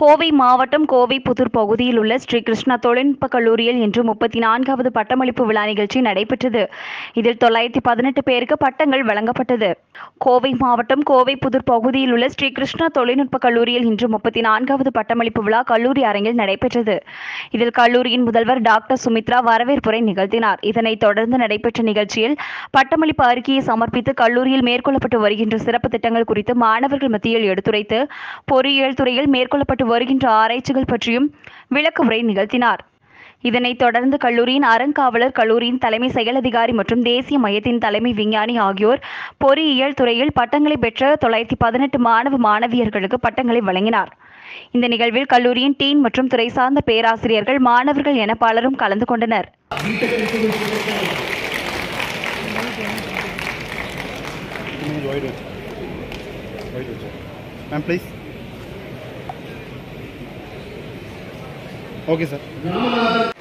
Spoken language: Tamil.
கோவை மாவட்டம் கோவை புதூர் பகுதியில் உள்ள ஸ்ரீ கிருஷ்ணா தொழில்நுட்ப கல்லூரியில் இன்று முப்பத்தி நான்காவது பட்டமளிப்பு விழா நிகழ்ச்சி நடைபெற்றது இதில் தொள்ளாயிரத்தி பதினெட்டு பேருக்கு பட்டங்கள் வழங்கப்பட்டது கோவை மாவட்டம் கோவை புதூர் பகுதியில் உள்ள ஸ்ரீ கிருஷ்ணா தொழில்நுட்ப கல்லூரியில் இன்று முப்பத்தி நான்காவது பட்டமளிப்பு விழா கல்லூரி அரங்கில் நடைபெற்றது இதில் கல்லூரியின் முதல்வர் டாக்டர் சுமித்ரா வரவேற்புரை நிகழ்த்தினார் இதனைத் தொடர்ந்து நடைபெற்ற நிகழ்ச்சியில் பட்டமளிப்பு அறிக்கையை சமர்ப்பித்து கல்லூரியில் மேற்கொள்ளப்பட்டு வருகின்ற சிறப்பு திட்டங்கள் குறித்து மாணவர்கள் மத்தியில் எடுத்துரைத்து பொறியியல் துறையில் மேற்கொள்ளப்பட்டு வருகின்ற ஆராய்ச்சிகள் பற்றியும் விளக்க உரை நிகழ்த்தினார் இதனைத் தொடர்ந்து கல்லூரியின் அறங்காவலர் கல்லூரியின் தலைமை செயல் அதிகாரி மற்றும் தேசிய மையத்தின் தலைமை விஞ்ஞானி ஆகியோர் பொறியியல் துறையில் பட்டங்களை பெற்ற தொள்ளாயிரத்தி பதினெட்டு மாணவ மாணவியர்களுக்கு பட்டங்களை வழங்கினார் இந்த நிகழ்வில் கல்லூரியின் டீன் மற்றும் துறை சார்ந்த பேராசிரியர்கள் மாணவர்கள் என பலரும் கலந்து கொண்டனர் கொஞ்சம் ஒயிட் வச்சு ஒயிட் வச்சு மேம் ப்ளீஸ் ஓகே சார்